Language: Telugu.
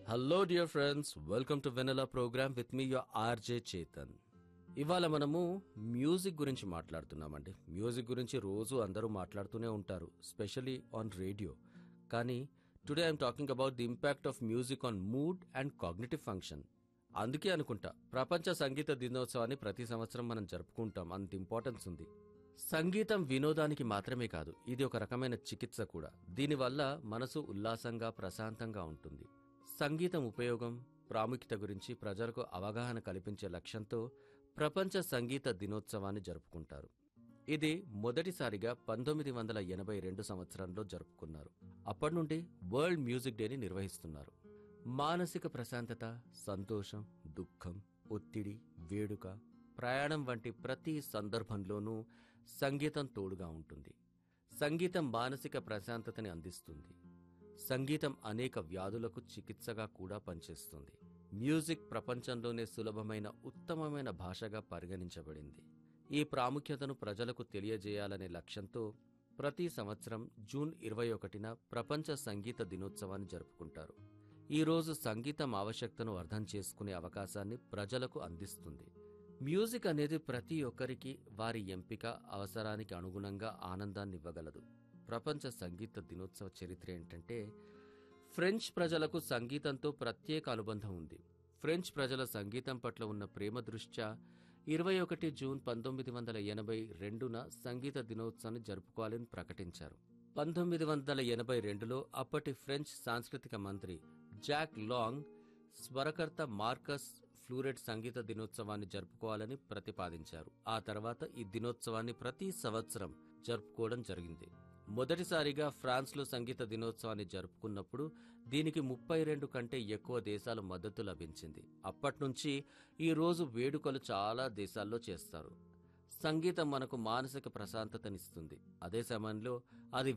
hello dear friends welcome to Venala program with me your RJ Chetan ఇవాళ మనము మ్యూజిక్ గురించి మాట్లాడుతున్నామండి మ్యూజిక్ గురించి రోజు అందరూ మాట్లాడుతూనే ఉంటారు స్పెషలీ ఆన్ రేడియో కానీ today I'm talking about the impact of music on mood and cognitive function అందుకే అనుకుంటా ప్రపంచ సంగీత దినోత్సవాన్ని ప్రతి సంవత్సరం మనం జరుపుకుంటాం అంత ఇంపార్టెన్స్ ఉంది సంగీతం వినోదానికి మాత్రమే కాదు ఇది ఒక రకమైన చికిత్స కూడా దీనివల్ల మనసు ఉల్లాసంగా ప్రశాంతంగా ఉంటుంది సంగీతం ఉపయోగం ప్రాముఖ్యత గురించి ప్రజలకు అవగాహన కల్పించే లక్ష్యంతో ప్రపంచ సంగీత దినోత్సవాన్ని జరుపుకుంటారు ఇది మొదటిసారిగా పంతొమ్మిది వందల ఎనభై రెండు సంవత్సరంలో జరుపుకున్నారు అప్పటి నుండి వరల్డ్ మ్యూజిక్ డేని నిర్వహిస్తున్నారు మానసిక ప్రశాంతత సంతోషం దుఃఖం ఒత్తిడి వేడుక ప్రయాణం వంటి ప్రతి సందర్భంలోనూ సంగీతం తోడుగా ఉంటుంది సంగీతం మానసిక ప్రశాంతతని అందిస్తుంది సంగీతం అనేక వ్యాధులకు చికిత్సగా కూడా పనిచేస్తుంది మ్యూజిక్ ప్రపంచంలోనే సులభమైన ఉత్తమమైన భాషగా పరిగణించబడింది ఈ ప్రాముఖ్యతను ప్రజలకు తెలియజేయాలనే లక్ష్యంతో ప్రతి సంవత్సరం జూన్ ఇరవై ఒకటిన ప్రపంచ సంగీత దినోత్సవాన్ని జరుపుకుంటారు ఈ రోజు సంగీతం ఆవశ్యకతను అర్థం చేసుకునే అవకాశాన్ని ప్రజలకు అందిస్తుంది మ్యూజిక్ అనేది ప్రతి ఒక్కరికి వారి ఎంపిక అవసరానికి అనుగుణంగా ఆనందాన్ని ఇవ్వగలదు ప్రపంచ సంగీత దినోత్సవ చరిత్ర ఏంటంటే ఫ్రెంచ్ ప్రజలకు సంగీతంతో ప్రత్యేక అనుబంధం ఉంది ఫ్రెంచ్ ప్రజల సంగీతం పట్ల ఉన్న ప్రేమ దృష్ట్యా ఇరవై ఒకటి జూన్ పంతొమ్మిది వందల ఎనభై రెండున సంగీత దినోత్సవాన్ని జరుపుకోవాలని ప్రకటించారు పంతొమ్మిది వందల ఎనభై రెండులో అప్పటి ఫ్రెంచ్ సాంస్కృతిక మంత్రి జాక్ లాంగ్ స్వరకర్త మార్కస్ ఫ్లూరెట్ సంగీత దినోత్సవాన్ని జరుపుకోవాలని ప్రతిపాదించారు ఆ తర్వాత ఈ దినోత్సవాన్ని ప్రతి సంవత్సరం జరుపుకోవడం జరిగింది మొదటిసారిగా ఫ్రాన్స్లో సంగీత దినోత్సవాన్ని జరుపుకున్నప్పుడు దీనికి ముప్పై రెండు కంటే ఎక్కువ దేశాల మద్దతు లభించింది అప్పట్నుంచి ఈ రోజు వేడుకలు చాలా దేశాల్లో చేస్తారు సంగీతం మనకు మానసిక ప్రశాంతతనిస్తుంది అదే సమయంలో అది